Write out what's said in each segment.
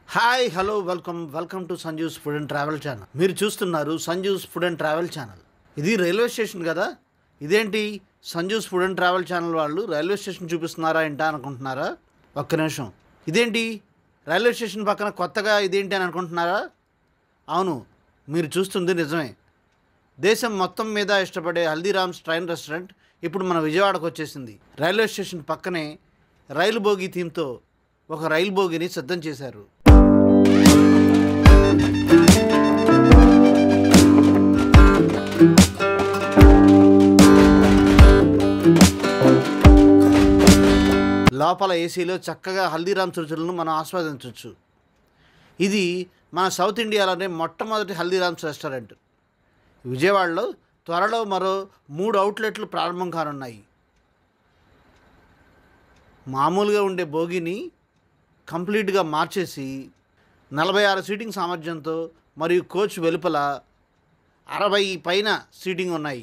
hi hello welcome welcome to Sanju's food and travel channel మీరు చూస్తున్నారు Sanju's food and travel channel ఇది railway station కదా ఇదేంటి Sanju's food and travel channel వాళ్ళు railway station చూపిస్తున్నారా ఏంటా అనుకుంటున్నారా ఒక్క నిమిషం ఇదేంటి రైల్వే స్టేషన్ పక్కన కొత్తగా ఇదేంటి అని అనుకుంటున్నారా అవును మీరు చూస్తుంది నిజమే దేశం మొత్తం మీద ఇష్టపడే హల్దీరామ్స్ ట్రైన్ రెస్టారెంట్ ఇప్పుడు మన విజయవాడకు వచ్చేసింది రైల్వే స్టేషన్ పక్కనే రైలు బోగి థీమ్తో ఒక రైలు బోగిని సిద్ధం చేశారు లోపల ఏసీలో చక్కగా హల్దీరామ్స్ రుచులను మనం ఆస్వాదించవచ్చు ఇది మన సౌత్ ఇండియాలోనే మొట్టమొదటి హల్దీరామ్స్ రెస్టారెంట్ విజయవాడలో త్వరలో మరో మూడు అవుట్లెట్లు ప్రారంభం కానున్నాయి మామూలుగా ఉండే బోగిని కంప్లీట్గా మార్చేసి నలభై ఆరు సీటింగ్ సామర్థ్యంతో మరియు కోచ్ వెలుపల అరవై పైన సీటింగ్ ఉన్నాయి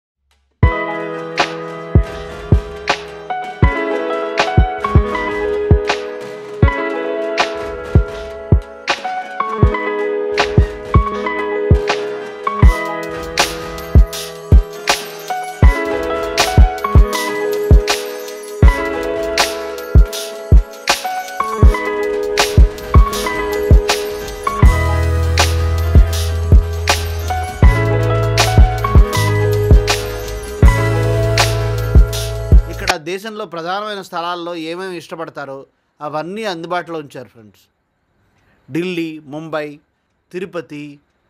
ఇక్కడ దేశంలో ప్రధానమైన స్థలాల్లో ఏమేమి ఇష్టపడతారో అవన్నీ అందుబాటులో ఉంచారు ఫ్రెండ్స్ ఢిల్లీ ముంబై తిరుపతి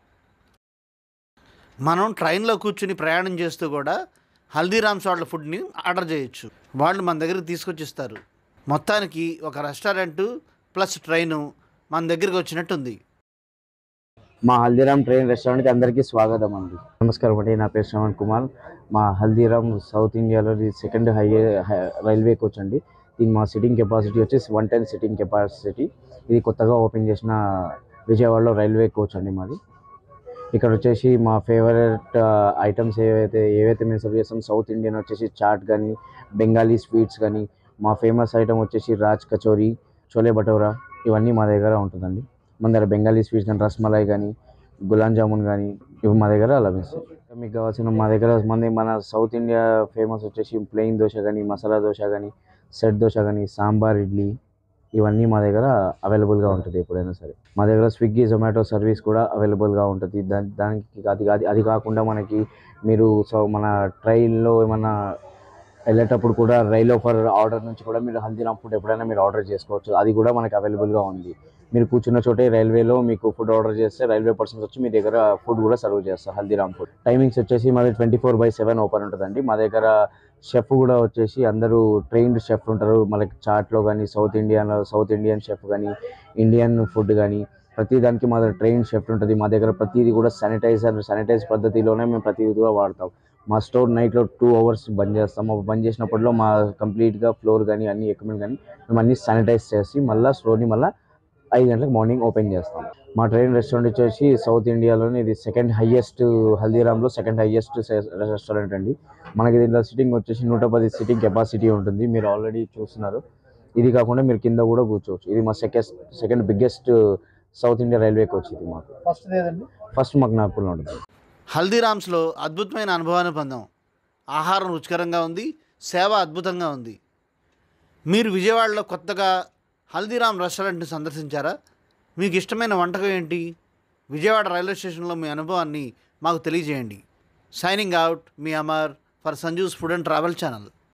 మనం ట్రైన్లో కూర్చుని ప్రయాణం చేస్తూ కూడా హల్దీరామ్స్ వాళ్ళ ఫుడ్ని ఆర్డర్ చేయొచ్చు వాళ్ళు మన దగ్గరికి తీసుకొచ్చి ఇస్తారు మొత్తానికి ఒక రెస్టారెంటు ప్లస్ ట్రైను మన దగ్గరికి వచ్చినట్టుంది మా హల్దీరామ్ ట్రైన్ రెస్టారెంట్కి అందరికీ స్వాగతం అండి నమస్కారం అండి నా పేరు శ్రవణ్ కుమార్ మా హల్దీరామ్ సౌత్ ఇండియాలో సెకండ్ హైవే రైల్వే కోచ్ అండి దీని మా సిట్టింగ్ కెపాసిటీ వచ్చేసి వన్ టెన్ సిట్టింగ్ కెపాసిటీ ఇది కొత్తగా ఓపెన్ చేసిన విజయవాడలో రైల్వే కోచ్ అండి మాది ఇక్కడ వచ్చేసి మా ఫేవరెట్ ఐటమ్స్ ఏవైతే ఏవైతే మేము సర్వ్ చేస్తాం సౌత్ ఇండియన్ వచ్చేసి చాట్ కానీ బెంగాలీ స్వీట్స్ కానీ మా ఫేమస్ ఐటమ్ వచ్చేసి రాజ్ కచోరీ చోలే భటోరా ఇవన్నీ మా దగ్గర ఉంటుందండి మన దగ్గర బెంగాలీ స్వీట్స్ కానీ రస్మలై కానీ గులాబ్ జామున్ కానీ ఇవి మా దగ్గర లభిస్తాయి ఇంకా మీకు కావాల్సిన మా దగ్గర మన మన సౌత్ ఇండియా ఫేమస్ వచ్చేసి ప్లెయిన్ దోశ కానీ మసాలా దోశ కానీ సెట్ దోశ కానీ సాంబార్ ఇడ్లీ ఇవన్నీ మా దగ్గర అవైలబుల్గా ఉంటుంది ఎప్పుడైనా సరే మా దగ్గర స్విగ్గీ జొమాటో సర్వీస్ కూడా అవైలబుల్గా ఉంటుంది దాని దానికి అది అది అది కాకుండా మనకి మీరు సో మన ట్రైన్లో ఏమన్నా వెళ్ళేటప్పుడు కూడా రైల్ ఆఫర్ ఆర్డర్ నుంచి కూడా మీరు హల్దీరామ్ ఫుడ్ ఎప్పుడైనా మీరు ఆర్డర్ చేసుకోవచ్చు అది కూడా మనకి అవైలబుల్గా ఉంది మీరు కూర్చున్న చోటే రైల్వేలో మీకు ఫుడ్ ఆర్డర్ చేస్తే రైల్వే పర్సన్స్ వచ్చి మీ దగ్గర ఫుడ్ కూడా సర్వ్ చేస్తారు హల్దీరామ్ ఫుడ్ టైమింగ్స్ వచ్చేసి మాది twenty four by seven open ఉంటుందండి మా దగ్గర షెఫ్ కూడా వచ్చేసి అందరూ ట్రైన్డ్ షెఫ్ ఉంటారు మనకి చాట్లో కానీ south Indian south Indian chef కానీ ఇండియన్ ఫుడ్ కానీ ప్రతి దానికి మా దగ్గర ట్రైన్ షెఫ్ ఉంటుంది మా దగ్గర ప్రతిదీ కూడా శానిటైజర్ శానిటైజ్ పద్ధతిలోనే మేము ప్రతిదీ కూడా వాడతాం మా స్టోర్ నైట్లో టూ అవర్స్ బంద్ చేస్తాం అప్పుడు బంద్ చేసినప్పటిలో మా కంప్లీట్గా ఫ్లోర్ కానీ అన్ని ఎక్విప్మెంట్ కానీ మేము అన్ని శానిటైజ్ చేసి మళ్ళీ స్టోర్ని మళ్ళీ ఐదు గంటలకు మార్నింగ్ ఓపెన్ చేస్తాం మా ట్రైన్ రెస్టారెంట్ వచ్చేసి సౌత్ ఇండియాలోనే ఇది సెకండ్ హైయెస్ట్ హల్దీరామ్లో సెకండ్ హైయెస్ట్ రెస్టారెంట్ అండి మనకి దీంట్లో సిట్టింగ్ వచ్చేసి నూట పది సిట్టింగ్ కెపాసిటీ ఉంటుంది మీరు ఆల్రెడీ చూస్తున్నారు ఇది కాకుండా మీరు కింద కూడా కూర్చోవచ్చు ఇది మా second second biggest south India railway coach ఇది మాకు ఫస్ట్ లేదండి ఫస్ట్ మాకు నాగ్పూర్లో ఉంటుంది హల్దీరామ్స్లో అద్భుతమైన అనుభవాన్ని పొందాం ఆహారం రుచికరంగా ఉంది సేవ అద్భుతంగా ఉంది మీరు విజయవాడలో కొత్తగా హల్దీరామ్ రెస్టారెంట్ని సందర్శించారా మీకు ఇష్టమైన వంటకం ఏంటి విజయవాడ రైల్వే స్టేషన్లో మీ అనుభవాన్ని మాకు తెలియజేయండి సైనింగ్ అవుట్ మీ Amar for Sanju's food and travel channel